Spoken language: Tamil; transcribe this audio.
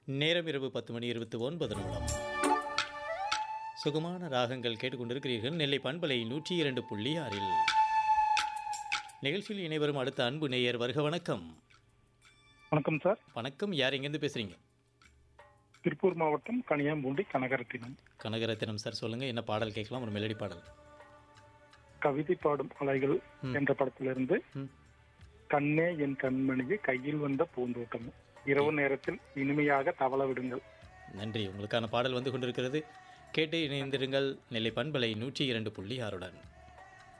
நேரம் இரவு பத்து மணி இருபத்தி ஒன்பது நிமிடம் சுகமான ராகங்கள் கேட்டுக்கொண்டிருக்கிறீர்கள் நெல்லை பண்பலை நூற்றி இரண்டு புள்ளி ஆறில் நிகழ்ச்சியில் இணைவரும் அடுத்த அன்பு நேயர் வருக வணக்கம் வணக்கம் சார் வணக்கம் யார் எங்கேருந்து பேசுகிறீங்க திருப்பூர் மாவட்டம் கனியாம்பூண்டி கனகரத்தினம் கனகரத்தினம் சார் சொல்லுங்கள் என்ன பாடல் கேட்கலாம் ஒரு மெலடி பாடல் கவிதை பாடும் அலைகள் ம். என்ற படத்திலிருந்து ம். கண்ணே என் கண்மணியை கையில் வந்த பூந்தோட்டம் இரவு நேரத்தில் இனிமையாக தவள விடுங்கள் நன்றி உங்களுக்கான பாடல் வந்து கொண்டிருக்கிறது கேட்டு இணைந்திருங்கள் நெல்லை பண்பலை நூற்றி இரண்டு புள்ளி ஆறுடன்